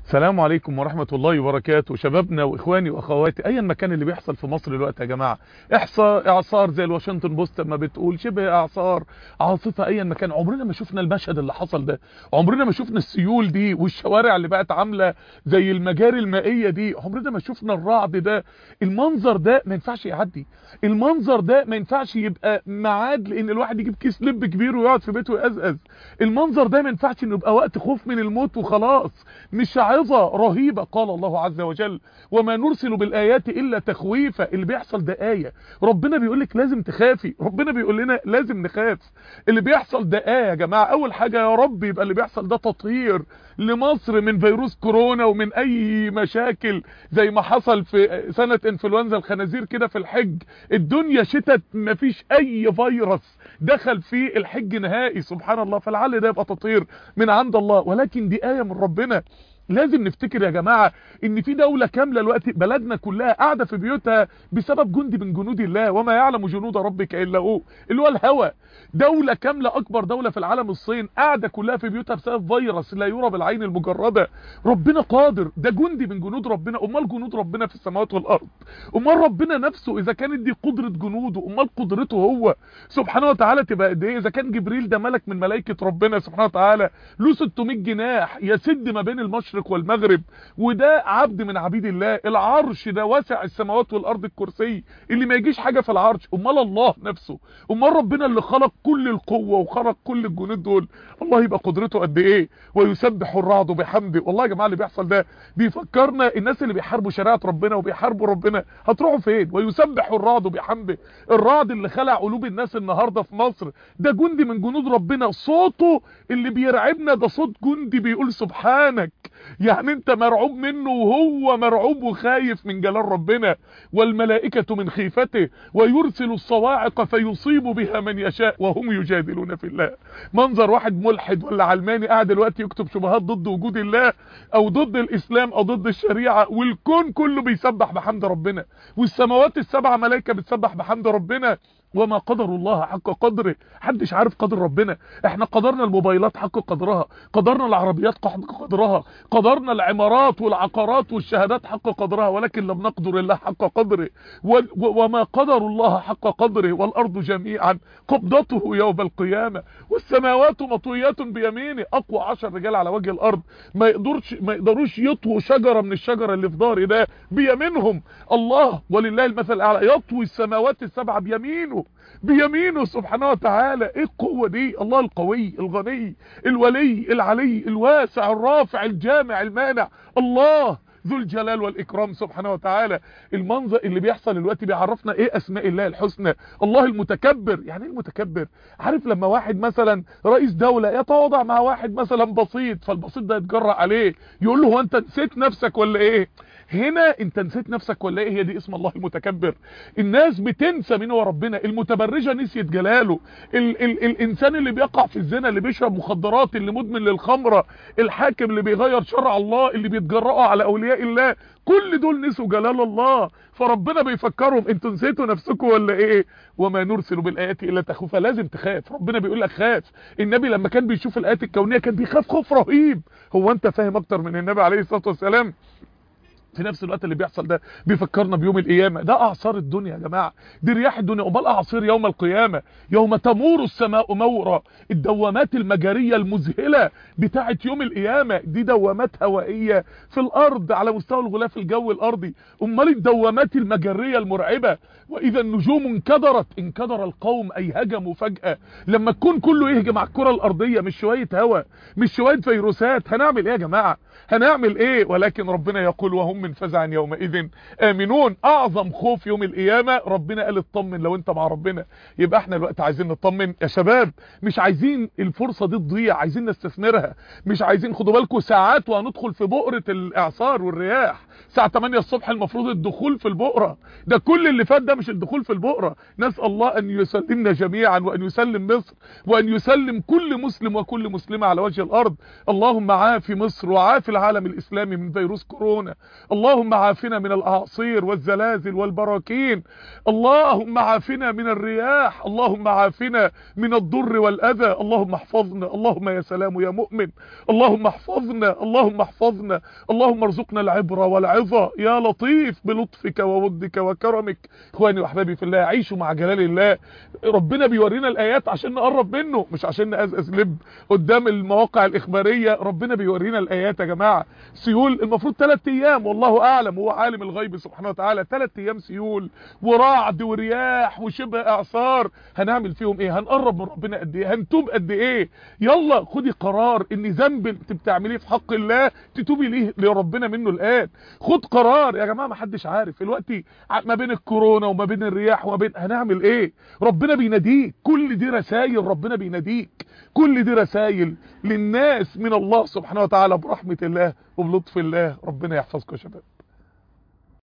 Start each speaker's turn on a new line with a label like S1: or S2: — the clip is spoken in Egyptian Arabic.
S1: السلام عليكم ورحمة الله وبركاته شبابنا واخواني واخواتي ايا مكان اللي بيحصل في مصر دلوقتي يا جماعة احصاء اعصار زي الواشنطن بوست ما بتقول شبه اعصار عاصفة ايا مكان عمرنا ما شفنا المشهد اللي حصل ده عمرنا ما شفنا السيول دي والشوارع اللي بقت عاملة زي المجاري المائية دي عمرنا ما شفنا الرعد ده المنظر ده ما ينفعش يعدي المنظر ده ما ينفعش يبقى معاد لان الواحد يجيب كيس لب كبير ويقعد في بيته يقزقز المنظر ده ما ينفعش انه يبقى وقت خوف من الموت وخلاص مش عظة رهيبة قال الله عز وجل وما نرسل بالآيات إلا تخويفا اللي بيحصل ده آية ربنا بيقول لك لازم تخافي ربنا بيقول لنا لازم نخاف اللي بيحصل ده آية يا جماعة أول حاجة يا رب يبقى اللي بيحصل ده تطهير لمصر من فيروس كورونا ومن أي مشاكل زي ما حصل في سنة انفلونزا الخنازير كده في الحج الدنيا شتت مفيش أي فيروس دخل في الحج نهائي سبحان الله فلعل ده يبقى تطهير من عند الله ولكن دي آية من ربنا لازم نفتكر يا جماعة ان في دولة كاملة الوقت بلدنا كلها قاعدة في بيوتها بسبب جندي من جنود الله وما يعلم جنود ربك الا هو اللي هو الهوى دولة كاملة اكبر دولة في العالم الصين قاعدة كلها في بيوتها بسبب فيروس لا يرى بالعين المجردة ربنا قادر ده جندي من جنود ربنا امال جنود ربنا في السماوات والارض امال ربنا نفسه اذا كانت دي قدرة جنوده امال قدرته هو سبحانه وتعالى تبقى قد ايه اذا كان جبريل ده ملك من ملائكة ربنا سبحانه وتعالى له 600 جناح يسد ما بين المشرق المشرق والمغرب وده عبد من عبيد الله العرش ده واسع السماوات والارض الكرسي اللي ما يجيش حاجة في العرش امال الله نفسه امال ربنا اللي خلق كل القوة وخلق كل الجنود دول الله يبقى قدرته قد ايه ويسبح الرعد بحمده والله يا جماعة اللي بيحصل ده بيفكرنا الناس اللي بيحاربوا شريعة ربنا وبيحاربوا ربنا هتروحوا فين ويسبح الرعد بحمده الرعد اللي خلع قلوب الناس النهاردة في مصر ده جندي من جنود ربنا صوته اللي بيرعبنا ده صوت جندي بيقول سبحانك يعني انت مرعوب منه وهو مرعوب وخايف من جلال ربنا والملائكة من خيفته ويرسل الصواعق فيصيب بها من يشاء وهم يجادلون في الله منظر واحد ملحد ولا علماني قاعد دلوقتي يكتب شبهات ضد وجود الله او ضد الاسلام او ضد الشريعة والكون كله بيسبح بحمد ربنا والسماوات السبع ملائكة بتسبح بحمد ربنا وما قدر الله حق قدره حدش عارف قدر ربنا احنا قدرنا الموبايلات حق قدرها قدرنا العربيات حق قدرها قدرنا العمارات والعقارات والشهادات حق قدرها ولكن لم نقدر الله حق قدره وما قدر الله حق قدره والارض جميعا قبضته يوم القيامة والسماوات مطويات بيمينه اقوى عشر رجال على وجه الارض ما يقدرش ما يقدروش يطووا شجرة من الشجرة اللي في داري ده بيمينهم الله ولله المثل الاعلى يطوي السماوات السبعة بيمينه بيمينه سبحانه وتعالى ايه القوة دي الله القوي الغني الولي العلي الواسع الرافع الجامع المانع الله ذو الجلال والإكرام سبحانه وتعالى المنظر اللي بيحصل دلوقتي بيعرفنا ايه اسماء الله الحسنى الله المتكبر يعني ايه المتكبر عارف لما واحد مثلا رئيس دولة يتواضع مع واحد مثلا بسيط فالبسيط ده يتجرأ عليه يقول له هو انت نسيت نفسك ولا ايه هنا انت نسيت نفسك ولا ايه هي دي اسم الله المتكبر الناس بتنسى مين هو ربنا المتبرجه نسيت جلاله ال ال الانسان اللي بيقع في الزنا اللي بيشرب مخدرات اللي مدمن للخمره الحاكم اللي بيغير شرع الله اللي بيتجرأوا على اولياء الله كل دول نسوا جلال الله فربنا بيفكرهم انتوا نسيتوا نفسكم ولا ايه وما نرسل بالايات الا تخوفا لازم تخاف ربنا بيقول لك خاف النبي لما كان بيشوف الايات الكونيه كان بيخاف خوف رهيب هو انت فاهم اكتر من النبي عليه الصلاه والسلام في نفس الوقت اللي بيحصل ده بيفكرنا بيوم القيامة ده اعصار الدنيا يا جماعة دي رياح الدنيا امال اعصير يوم القيامة يوم تمور السماء مورا الدوامات المجارية المذهلة بتاعة يوم القيامة دي دوامات هوائية في الارض على مستوى الغلاف الجوي الارضي امال الدوامات المجرية المرعبة واذا النجوم انكدرت انكدر القوم اي هجموا فجأة لما الكون كله يهجم على الكرة الارضية مش شوية هوا مش شوية فيروسات هنعمل ايه يا جماعة هنعمل ايه ولكن ربنا يقول وهم من فزع يومئذ امنون اعظم خوف يوم القيامة ربنا قال اطمن لو انت مع ربنا يبقى احنا الوقت عايزين نطمن يا شباب مش عايزين الفرصة دي تضيع عايزين نستثمرها مش عايزين خدوا بالكم ساعات وهندخل في بؤرة الاعصار والرياح الساعة 8 الصبح المفروض الدخول في البؤرة ده كل اللي فات ده مش الدخول في البؤرة نسأل الله ان يسلمنا جميعا وان يسلم مصر وان يسلم كل مسلم وكل مسلمة على وجه الارض اللهم عافي مصر وعافي في العالم الاسلامي من فيروس كورونا اللهم عافنا من الاعاصير والزلازل والبراكين اللهم عافنا من الرياح اللهم عافنا من الضر والاذى اللهم احفظنا اللهم يا سلام يا مؤمن اللهم احفظنا اللهم احفظنا اللهم ارزقنا العبرة والعظة يا لطيف بلطفك وودك وكرمك اخواني واحبابي في الله عيشوا مع جلال الله ربنا بيورينا الايات عشان نقرب منه مش عشان نقزقز لب قدام المواقع الاخباريه ربنا بيورينا الايات يا جماعه سيول المفروض 3 ايام والله اعلم هو عالم الغيب سبحانه وتعالى 3 ايام سيول ورعد ورياح وشبه اعصار هنعمل فيهم ايه هنقرب من ربنا قد ايه هنتوب قد ايه يلا خدي قرار ان ذنب انت بتعمليه في حق الله تتوبي ليه لربنا منه الان خد قرار يا جماعه ما حدش عارف دلوقتي ما بين الكورونا وما بين الرياح وما بين هنعمل ايه ربنا بيناديك كل دي رسائل ربنا بيناديك كل دي رسائل للناس من الله سبحانه وتعالى برحمة الله وبلطف الله ربنا يحفظكم يا شباب